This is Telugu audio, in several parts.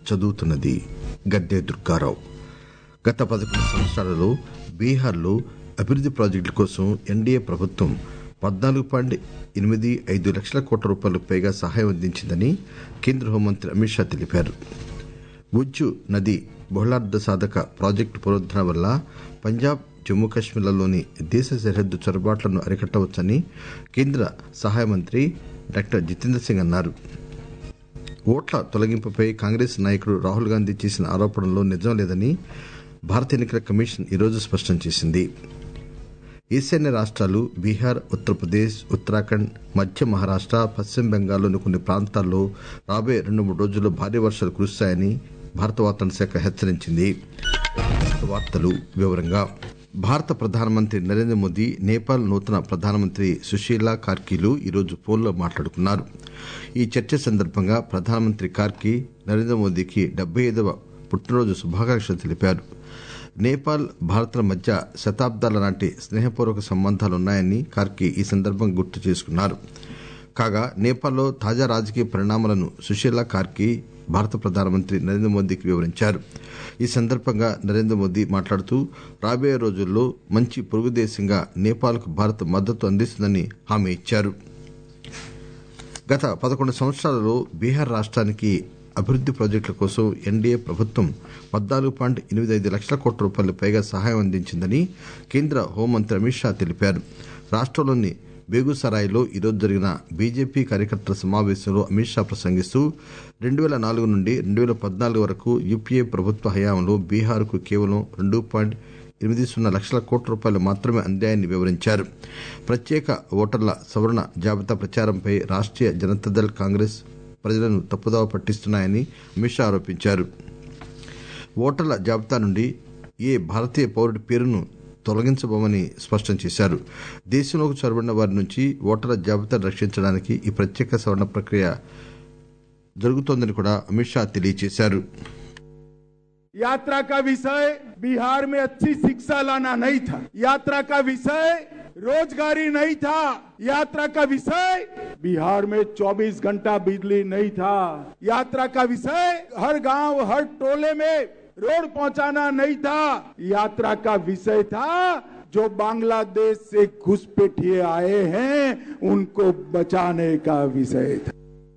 చదువుతున్నది గద్దె దుర్గారావు గత పదకొండు సంవత్సరాలలో బీహార్లో అభివృద్ది ప్రాజెక్టుల కోసం ఎన్డీఏ ప్రభుత్వం పద్నాలుగు పాయింట్ ఎనిమిది ఐదు లక్షల కోట్ల రూపాయలకు పైగా సహాయం అందించిందని కేంద్ర హోంమంత్రి అమిత్ షా తెలిపారు ఉజ్జు నది బహుళార్థ సాధక ప్రాజెక్టు పునరుద్దరణ వల్ల పంజాబ్ జమ్మూ కాశ్మీర్లలోని దేశ సరిహద్దు చొరబాట్లను అరికట్టవచ్చని కేంద్ర సహాయ మంత్రి డాక్టర్ జితేంద్ర సింగ్ అన్నారు ఓట్ల తొలగింపుపై కాంగ్రెస్ నాయకుడు రాహుల్ గాంధీ చేసిన ఆరోపణల్లో నిజం లేదని భారత ఎన్నికల కమిషన్ ఈరోజు స్పష్టం చేసింది ఈశాన్య రాష్ట్రాలు బీహార్ ఉత్తరప్రదేశ్ ఉత్తరాఖండ్ మధ్య మహారాష్ట పశ్చిమ బెంగాల్లోని కొన్ని ప్రాంతాల్లో రాబోయే రెండు మూడు రోజుల్లో భారీ వర్షాలు కురుస్తాయని భారత వాతావరణ శాఖ హెచ్చరించింది వార్తలు వివరంగా భారత ప్రధానమంత్రి నరేంద్ర మోదీ నేపాల్ నూతన ప్రధానమంత్రి సుశీలా కార్కీలు ఈరోజు ఫోన్లో మాట్లాడుకున్నారు ఈ చర్చ సందర్భంగా ప్రధానమంత్రి కార్కీ నరేంద్ర మోదీకి డెబ్బై ఐదవ పుట్టినరోజు శుభాకాంక్షలు తెలిపారు నేపాల్ భారత్ల మధ్య శతాబ్దాల నాటి స్నేహపూర్వక సంబంధాలున్నాయని కార్కీ ఈ సందర్భంగా గుర్తు చేసుకున్నారు కాగా నేపాల్లో తాజా రాజకీయ పరిణామాలను సుశీలా కార్కీ భారత ప్రధానమంత్రి నరేంద్ర మోదీకి వివరించారు ఈ సందర్భంగా నరేంద్ర మోదీ మాట్లాడుతూ రాబోయే రోజుల్లో మంచి పొరుగు దేశంగా నేపాల్కు భారత్ మద్దతు అందిస్తుందని హామీ ఇచ్చారు గత పదకొండు సంవత్సరాలలో బీహార్ రాష్ట్రానికి అభివృద్ది ప్రాజెక్టుల కోసం ఎన్డీఏ ప్రభుత్వం పద్నాలుగు పాయింట్ ఎనిమిది ఐదు లక్షల కోట్ల రూపాయలు పైగా సహాయం అందించిందని కేంద్ర హోంమంత్రి అమిత్ షా తెలిపారు రాష్టంలోని బేగుసరాయ్లో ఈరోజు జరిగిన బీజేపీ కార్యకర్తల సమావేశంలో అమిత్ షా ప్రసంగిస్తూ రెండు వేల నాలుగు నుండి రెండు వేల పద్నాలుగు వరకు యూపీఏ ప్రభుత్వ హయాంలో బీహార్కు కేవలం రెండు పాయింట్ ఎనిమిది సున్నా లక్షల కోట్ల రూపాయలు మాత్రమే అందాయని వివరించారు ప్రత్యేక ఓటర్ల సవరణ జాబితా ప్రచారంపై రాష్ట్రీయ జనతాదళ్ కాంగ్రెస్ ప్రజలను తప్పుదావ పట్టిస్తున్నాయని అమిత్ షా ఆరోపించారు ఓటర్ల జాబితా నుండి ఏ భారతీయ పౌరుడి పేరును తొలగించబోమని స్పష్టం చేశారు దేశంలోకి చొరబడిన వారి నుంచి ఓటర్ల జాబితాను రక్షించడానికి ఈ ప్రత్యేక సవరణ ప్రక్రియ జరుగుతోందని కూడా అమిత్ షా తెలియజేశారు यात्रा का विषय बिहार में अच्छी शिक्षा लाना नहीं था यात्रा का विषय रोजगारी नहीं था यात्रा का विषय बिहार में 24 घंटा बिजली नहीं था यात्रा का विषय हर गांव हर टोले में रोड पहुंचाना नहीं था यात्रा का विषय था जो बांग्लादेश से घुसपैठिए आए हैं उनको बचाने का विषय था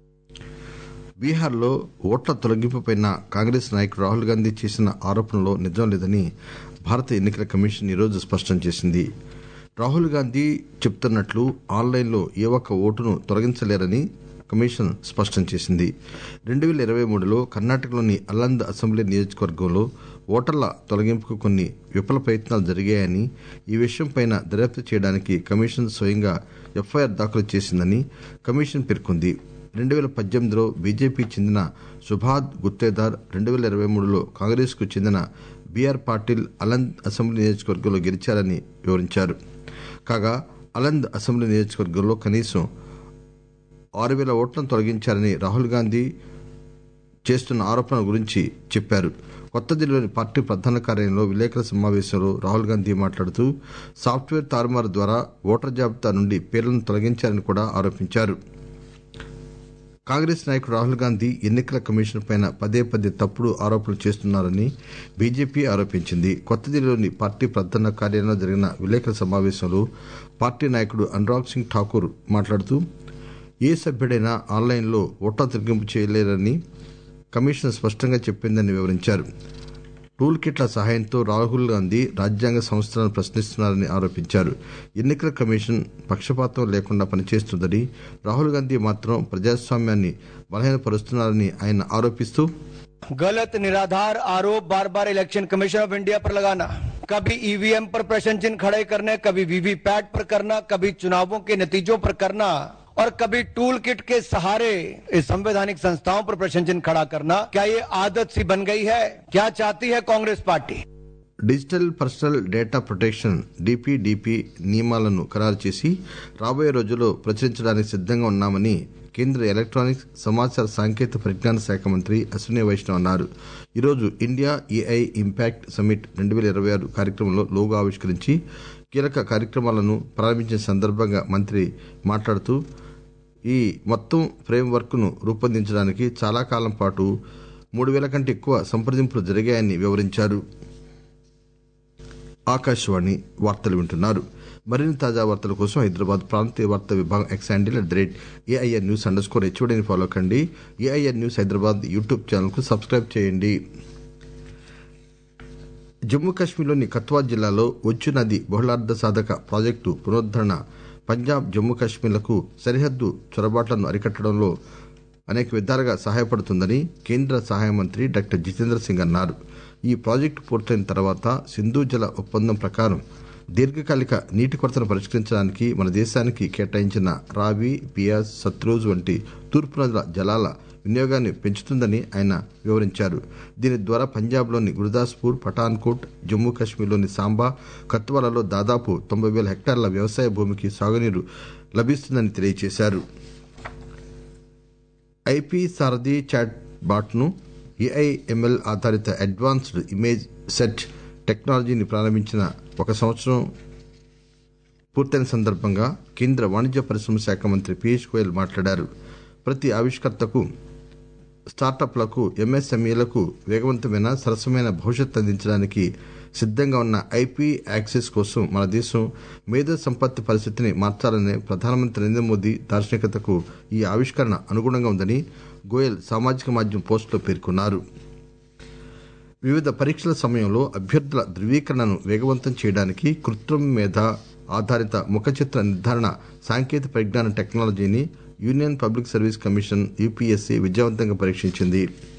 బీహార్లో ఓట్ల తొలగింపుపై కాంగ్రెస్ నాయకుడు రాహుల్ గాంధీ చేసిన ఆరోపణలో నిజం లేదని భారత ఎన్నికల కమిషన్ ఈరోజు స్పష్టం చేసింది రాహుల్ గాంధీ చెప్తున్నట్లు ఆన్లైన్లో ఏ ఒక్క ఓటును తొలగించలేరని కమిషన్ స్పష్టం చేసింది రెండు వేల ఇరవై మూడులో కర్ణాటకలోని అలంద్ అసెంబ్లీ నియోజకవర్గంలో ఓటర్ల తొలగింపుకు కొన్ని విఫల ప్రయత్నాలు జరిగాయని ఈ విషయంపై దర్యాప్తు చేయడానికి కమిషన్ స్వయంగా ఎఫ్ఐఆర్ దాఖలు చేసిందని కమిషన్ పేర్కొంది రెండు వేల పద్దెనిమిదిలో బీజేపీ చెందిన సుభాద్ గుత్తేదార్ రెండు వేల ఇరవై మూడులో కాంగ్రెస్ కు చెందిన బీఆర్ పాటిల్ అలంద్ అసెంబ్లీ నియోజకవర్గంలో గెలిచారని వివరించారు కాగా అలంద్ అసెంబ్లీ నియోజకవర్గంలో కనీసం ఆరు వేల ఓట్లను తొలగించారని రాహుల్ గాంధీ చేస్తున్న ఆరోపణల గురించి చెప్పారు కొత్త ఢిల్లీలోని పార్టీ ప్రధాన కార్యాలయంలో విలేకరుల సమావేశంలో రాహుల్ గాంధీ మాట్లాడుతూ సాఫ్ట్వేర్ తారుమారు ద్వారా ఓటర్ జాబితా నుండి పేర్లను తొలగించారని కూడా ఆరోపించారు కాంగ్రెస్ నాయకుడు రాహుల్ గాంధీ ఎన్నికల కమిషన్ పై పదే పదే తప్పుడు ఆరోపణలు చేస్తున్నారని బీజేపీ ఆరోపించింది కొత్త ఢిల్లీలోని పార్టీ ప్రధాన కార్యాలయంలో జరిగిన విలేకరుల సమావేశంలో పార్టీ నాయకుడు అనురాగ్ సింగ్ ఠాకూర్ మాట్లాడుతూ ఏ సభ్యుడైనా ఆన్లైన్లో ఓట్ల తొలగింపు చేయలేరని కమిషన్ స్పష్టంగా చెప్పిందని వివరించారు టూల్ కిట్ల సహాయంతో రాహుల్ గాంధీ రాజ్యాంగ సంస్థలను ప్రశ్నిస్తున్నారని ఆరోపించారు ఎన్నికల కమిషన్ పక్షపాతం లేకుండా పనిచేస్తుందని రాహుల్ గాంధీ మాత్రం ప్రజాస్వామ్యాన్ని బలహీనపరుస్తున్నారని ఆయన ఆరోపిస్తూ गलत निराधार आरोप बार बार इलेक्शन कमीशन ऑफ इंडिया पर लगाना कभी ईवीएम पर प्रश्न चिन्ह खड़े करने कभी वीवीपैट पर करना कभी चुनावों के नतीजों पर करना और कभी टूल किट के सहारे इस संवैधानिक संस्थाओं पर प्रश्न चिन्ह खड़ा करना क्या ये आदत सी बन गई है क्या चाहती है Congress party digital personal data protection DPDP నియమాలను ఖరారు చేసి రాబోయే రోజుల్లో ప్రచురించడానికి సిద్దంగా ఉన్నామని కేంద్ర ఎలక్ట్రానిక్స్ సమాచార సాంకేతిక పరిజ్ఞాన శాఖ మంత్రి అశ్విని వైష్ణవ్ అన్నారు ఈరోజు ఇండియా ఏఐ ఇంపాక్ట్ సమిట్ రెండు వేల ఇరవై ఆరు కార్యక్రమంలో లోగో ఆవిష్కరించి కీలక కార్యక్రమాలను ప్రారంభించిన సందర్భంగా మంత్రి మాట్లాడుతూ ఈ మొత్తం ఫ్రేమ్ వర్క్ ను రూపొందించడానికి చాలా కాలం పాటు మూడు వేల కంటే ఎక్కువ సంప్రదింపులు జరిగాయని వివరించారు ఆకాశవాణి వార్తలు వింటున్నారు మరిన్ని తాజా వార్తల కోసం హైదరాబాద్ ప్రాంతీయ వార్తా విభాగం X handle at the rate AIR news underscore హెచ్ఓడిని ఫాలో కండి ఏఐఆర్ న్యూస్ హైదరాబాద్ యూట్యూబ్ ఛానల్కు సబ్స్క్రైబ్ చేయండి జమ్మూ కాశ్మీర్లోని కత్వా జిల్లాలో ఒచ్చు నది బహుళార్థ సాధక ప్రాజెక్టు పునరుద్దరణ పంజాబ్ జమ్మూ కాశ్మీర్లకు సరిహద్దు చొరబాట్లను అరికట్టడంలో అనేక విధాలుగా సహాయపడుతుందని కేంద్ర సహాయ మంత్రి డాక్టర్ జితేంద్ర సింగ్ అన్నారు ఈ ప్రాజెక్టు పూర్తయిన తర్వాత సింధు జల ఒప్పందం ప్రకారం దీర్ఘకాలిక నీటి కొరతను పరిష్కరించడానికి మన దేశానికి కేటాయించిన రావి పియాస్ సత్లూజ్ వంటి తూర్పు నదుల జలాల వినియోగాన్ని పెంచుతుందని ఆయన వివరించారు దీని ద్వారా పంజాబ్లోని గురుదాస్పూర్ పఠాన్కోట్ జమ్మూ కాశ్మీర్లోని సాంబా కత్వాలలో దాదాపు తొంభై వేల హెక్టార్ల వ్యవసాయ భూమికి సాగునీరు లభిస్తుందని తెలియజేశారు ఐపీ సారథి చాట్ బాట్ను ఏఐఎంఎల్ ఆధారిత అడ్వాన్స్డ్ ఇమేజ్ సెట్ టెక్నాలజీని ప్రారంభించిన ఒక సంవత్సరం పూర్తయిన సందర్భంగా కేంద్ర వాణిజ్య పరిశ్రమ శాఖ మంత్రి పీయూష్ గోయల్ మాట్లాడారు ప్రతి ఆవిష్కర్తకు స్టార్టప్లకు ఎంఎస్ఎంఈలకు వేగవంతమైన సరసమైన భవిష్యత్తు అందించడానికి సిద్ధంగా ఉన్న ఐపీ యాక్సెస్ కోసం మన దేశం మేధో సంపత్తి పరిస్థితిని మార్చాలనే ప్రధానమంత్రి నరేంద్ర మోదీ దార్శనికతకు ఈ ఆవిష్కరణ అనుగుణంగా ఉందని గోయల్ సామాజిక మాధ్యమం పోస్టులో పేర్కొన్నారు వివిధ పరీక్షల సమయంలో అభ్యర్థుల ధృవీకరణను వేగవంతం చేయడానికి కృత్రిమ మేధ ఆధారిత ముఖచిత్ర నిర్ధారణ సాంకేతిక పరిజ్ఞాన టెక్నాలజీని union public service commission UPSC విజయవంతంగా పరీక్షించింది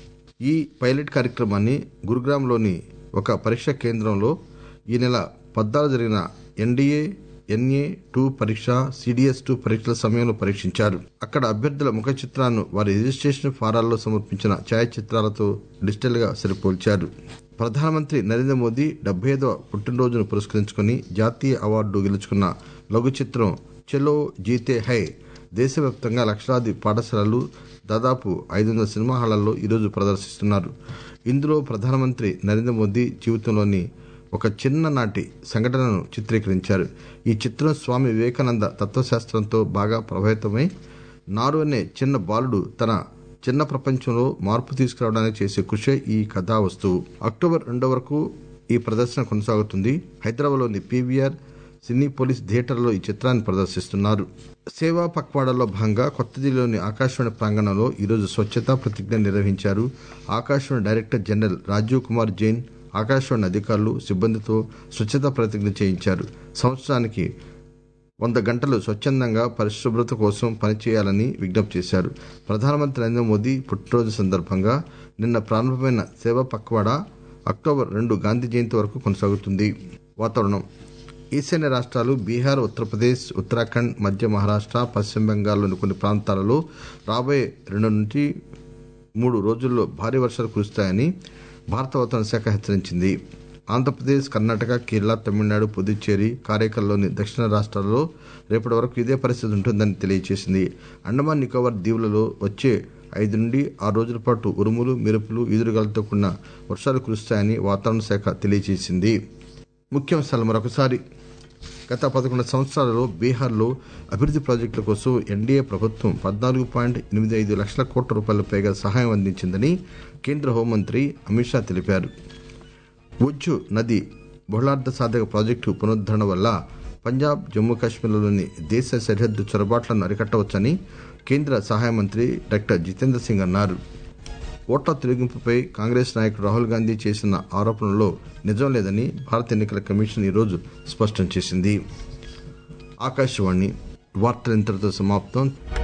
ఈ పైలట్ కార్యక్రమాన్ని గురుగ్రామ్లోని ఒక పరీక్షా కేంద్రంలో ఈ నెల పద్నాలుగు జరిగిన ఎన్డీఏ ఎన్ఏ టూ పరీక్ష సిడిఎస్ టూ పరీక్షల సమయంలో పరీక్షించారు అక్కడ అభ్యర్థుల ముఖ చిత్రాలను వారి రిజిస్ట్రేషన్ ఫారాల్లో సమర్పించిన ఛాయాచిత్రాలతో డిజిటల్ గా సరిపోల్చారు ప్రధానమంత్రి నరేంద్ర మోదీ డెబ్బై ఐదవ పుట్టినరోజును పురస్కరించుకుని జాతీయ అవార్డు గెలుచుకున్న లఘు చిత్రం చెలో జీతే హై దేశవ్యాప్తంగా లక్షలాది పాఠశాలలు దాదాపు ఐదు వందల సినిమా హాళ్లలో ఈరోజు ప్రదర్శిస్తున్నారు ఇందులో ప్రధానమంత్రి నరేంద్ర మోదీ జీవితంలోని ఒక చిన్ననాటి సంఘటనను చిత్రీకరించారు ఈ చిత్రం స్వామి వివేకానంద తత్వశాస్త్రంతో బాగా ప్రభావితమై నారు అనే చిన్న బాలుడు తన చిన్న ప్రపంచంలో మార్పు తీసుకురావడానికి చేసే కృషే ఈ కథా వస్తువు అక్టోబర్ రెండో వరకు ఈ ప్రదర్శన కొనసాగుతుంది హైదరాబాద్లోని పీవీఆర్ సినీ పోలీస్ థియేటర్లో ఈ చిత్రాన్ని ప్రదర్శిస్తున్నారు సేవా పక్వాడాలో భాగంగా కొత్త ఢిల్లీలోని ఆకాశవాణి ప్రాంగణంలో ఈరోజు స్వచ్ఛతా ప్రతిజ్ఞ నిర్వహించారు ఆకాశవాణి డైరెక్టర్ జనరల్ రాజీవ్ కుమార్ జైన్ ఆకాశవాణి అధికారులు సిబ్బందితో స్వచ్ఛతా ప్రతిజ్ఞ చేయించారు సంవత్సరానికి వంద గంటలు స్వచ్ఛందంగా పరిశుభ్రత కోసం పనిచేయాలని విజ్ఞప్తి చేశారు ప్రధానమంత్రి నరేంద్ర మోదీ పుట్టినరోజు సందర్భంగా నిన్న ప్రారంభమైన సేవా పక్వాడా అక్టోబర్ రెండు గాంధీ జయంతి వరకు కొనసాగుతుంది వాతావరణం ఈశాన్య రాష్ట్రాలు బీహార్ ఉత్తరప్రదేశ్ ఉత్తరాఖండ్ మధ్య మహారాష్ట్ర పశ్చిమ బెంగాల్లోని కొన్ని ప్రాంతాలలో రాబోయే రెండు నుంచి మూడు రోజుల్లో భారీ వర్షాలు కురుస్తాయని భారత వాతావరణ శాఖ హెచ్చరించింది ఆంధ్రప్రదేశ్ కర్ణాటక కేరళ తమిళనాడు పుదుచ్చేరి కారైకల్లోని దక్షిణ రాష్ట్రాల్లో రేపటి వరకు ఇదే పరిస్థితి ఉంటుందని తెలియజేసింది అండమాన్ నికోబార్ దీవులలో వచ్చే ఐదు నుండి ఆరు రోజుల పాటు ఉరుములు మెరుపులు ఈదురుగాలతో కూడిన వర్షాలు కురుస్తాయని వాతావరణ శాఖ తెలియజేసింది ముఖ్యాంశాలు మరొకసారి గత పదకొండు సంవత్సరాలలో బీహార్లో అభివృద్ది ప్రాజెక్టుల కోసం ఎన్డీఏ ప్రభుత్వం పద్నాలుగు పాయింట్ ఎనిమిది ఐదు లక్షల కోట్ల రూపాయల పైగా సహాయం అందించిందని కేంద్ర హోంమంత్రి అమిత్ షా తెలిపారు ఉజ్జు నది బహుళార్థ సాధక ప్రాజెక్టు పునరుద్ధరణ వల్ల పంజాబ్ జమ్మూ కాశ్మీర్లోని దేశ సరిహద్దు చొరబాట్లను అరికట్టవచ్చని కేంద్ర సహాయ మంత్రి డాక్టర్ జితేంద్ర సింగ్ అన్నారు ఓట్ల తొలగింపుపై కాంగ్రెస్ నాయకుడు రాహుల్ గాంధీ చేసిన ఆరోపణల్లో నిజం లేదని భారత ఎన్నికల కమిషన్ ఈరోజు స్పష్టం చేసింది ఆకాశవాణి వార్తలు ఇంతటితో సమాప్తం